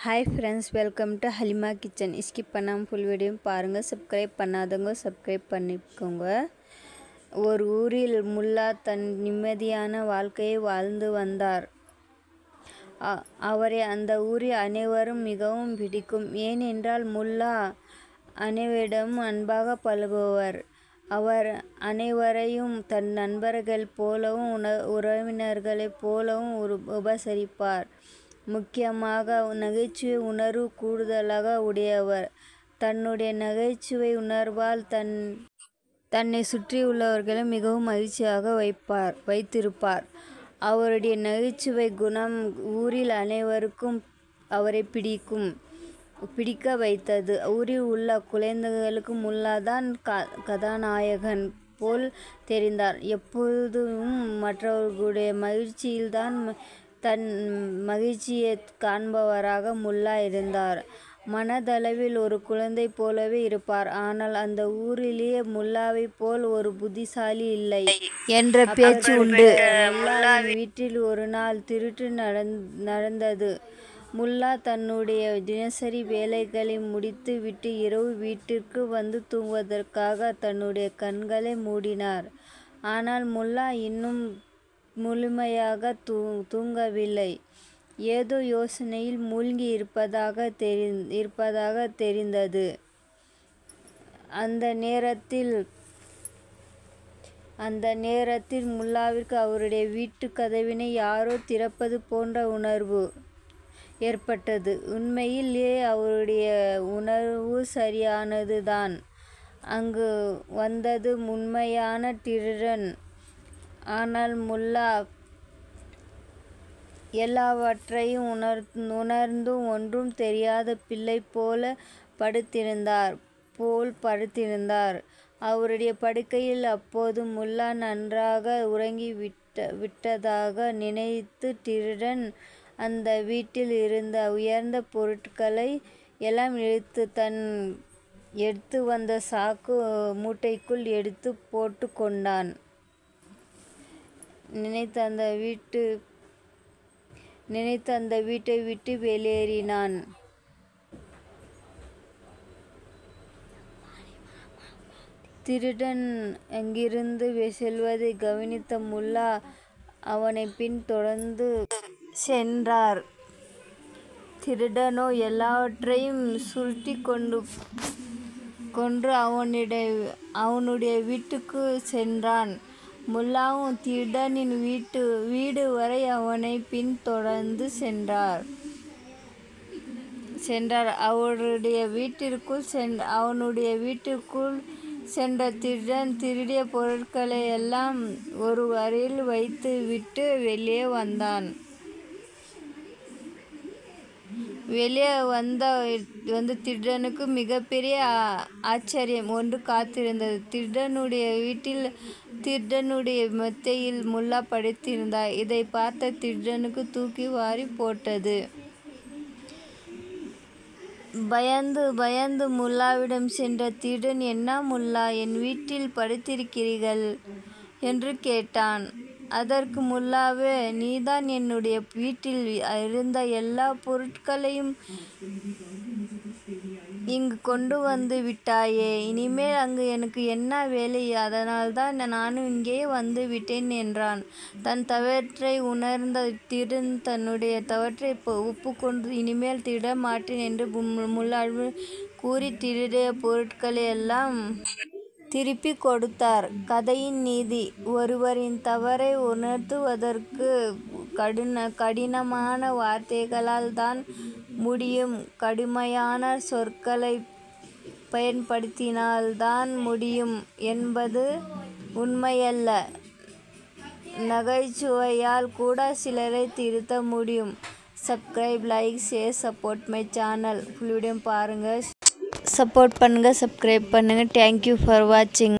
hi friends welcome to Halima kitchen skip பண்ணாமல் full வீடியோவும் பாருங்கள் சப்ஸ்கிரைப் பண்ணாதவங்க சப்ஸ்கிரைப் பண்ணிக்கோங்க ஒரு ஊரில் முல்லா தன் நிம்மதியான வாழ்க்கையை வாழ்ந்து வந்தார் அ- அவரை அந்த ஊரில் அனைவரும் மிகவும் பிடிக்கும் ஏனென்றால் முல்லா அனைவரிடமும் அன்பாக பழகுவர் அவர் அனைவரையும் தன் நண்பர்கள் போலவும் உண உறவினர்களைப் போலவும் உரு உபசரிப்பார் முக்கியமாக நகைச்சுவை உணர்வு கூடுதலாக உடையவர் தன்னுடைய நகைச்சுவை உணர்வால் தன் தன்னை சுற்றியுள்ளவர்களை மிகவும் மகிழ்ச்சியாக வைப்பார் வைத்திருப்பார் அவருடைய நகைச்சுவை குணம் ஊரில் அனைவருக்கும் அவரை பிடிக்கும் பிடிக்க வைத்தது ஊரில் உள்ள குழந்தைகளுக்கு முல்லாதான் க கதாநாயகன் போல் தெரிந்தார் எப்பொழுதும் மற்றவர்களுடைய மகிழ்ச்சியில்தான் ம- தன் மகிழ்ச்சியை காண்பவராக முல்லா இருந்தார் மனதளவில் ஒரு குழந்தை போலவே இருப்பார் ஆனால் அந்த ஊரிலேயே முல்லாவைப் போல் ஒரு புத்திசாலி இல்லை என்ற பேச்சு உண்டு முல்லாவின் வீட்டில் ஒரு நாள் திருட்டு நடந் நடந்தது முல்லா தன்னுடைய தினசரி வேலைகளை முடித்து விட்டு இரவு வீட்டிற்கு வந்து தூங்குவதற்காக தன்னுடைய கண்களை மூடினார் ஆனால் முல்லா இன்னும் முழுமையாக தூ தூங்கவில்லை ஏதோ யோசனையில் மூழ்கி இருப்பதாக தெரி இருப்பதாக தெரிந்தது அந்த நேரத்தில் அந்த நேரத்தில் முல்லாவிற்கு அவருடைய வீட்டு கதவினை யாரோ திறப்பது போன்ற உணர்வு ஏற்பட்டது உண்மையிலே அவருடைய உணர்வு சரியானது தான் அங்கு வந்தது உண்மையான திருடன் ஆனால் முல்லா எல்லாவற்றையும் உணர் உணர்ந்தும் ஒன்றும் தெரியாத பிள்ளை போல படுத்திருந்தார் போல் படுத்திருந்தார் அவருடைய படுக்கையில் அப்போது முல்லா நன்றாக உறங்கி விட்ட விட்டதாக நினைத்து திருடன் அந்த வீட்டில் இருந்த உயர்ந்த பொருட்களை எல்லாம் இழுத்து தன் எடுத்து வந்த சாக்கு மூட்டைக்குள் எடுத்து போட்டு கொண்டான் நினைத்த அந்த வீட்டு நினைத்து அந்த வீட்டை விட்டு வெளியேறினான் திருடன் அங்கிருந்து வெ- செல்வதை கவனித்த முல்லா அவனை பின் தொடர்ந்து சென்றார் திருடனோ எல்லாவற்றையும் சுருட்டி கொண்டு கொன்று அவனுடைய அவனுடைய வீட்டுக்கு சென்றான் முல்லாவும் திருடனின் வீட்டு வீடு வரை அவனை பின்தொடர்ந்து சென்றார் சென்றார் அவருடைய வீட்டிற்குள் சென் அவனுடைய வீட்டிற்குள் சென்ற திருடன் திருடிய பொருட்களை எல்லாம் ஒரு அறையில் வைத்து விட்டு வெளியே வந்தான் வெளியே வந்த வந்த திருடனுக்கு மிகப்பெரிய ஆ- ஆச்சரியம் ஒன்று காத்திருந்தது திருடனுடைய வீட்டில் திருடனுடைய மெத்தையில் முல்லா படுத்திருந்தார் இதை பார்த்த திருடனுக்கு தூக்கி வாரி போட்டது பயந்து பயந்து முல்லாவிடம் சென்ற திருடன் என்ன முல்லா என் வீட்டில் படுத்திருக்கிறீர்கள் என்று கேட்டான் அதற்கு முல்லாவே நீதான் என்னுடைய வீட்டில் இருந்த எல்லா பொருட்களையும் இங்கு கொண்டு வந்து விட்டாயே இனிமேல் அங்கு எனக்கு என்ன வேலை அதனால்தான் நானும் இங்கே வந்து விட்டேன் என்றான் தன் தவற்றை உணர்ந்த திருடன் தன்னுடைய தவற்றை இப்போ ஒப்புக்கொண்டு இனிமேல் திருட மாட்டேன் என்று முல்- முல்லாள் கூறி திருடிய பொருட்களை எல்லாம் திருப்பி கொடுத்தார் கதையின் நீதி ஒருவரின் தவறை உணர்த்துவதற்கு கடின கடினமான வார்த்தைகளால் தான் முடியும் கடுமையான சொற்களை பயன்படுத்தினால்தான் முடியும் என்பது உண்மையல்ல நகைச்சுவையால் கூட சிலரை திருத்த முடியும் subscribe like share support my channel full video பாருங்கள் சப்போர்ட் பண்ணுங்கள் சப்ஸ்கிரைப் பண்ணுங்கள் தேங்க்யூ ஃபார் வாட்சிங்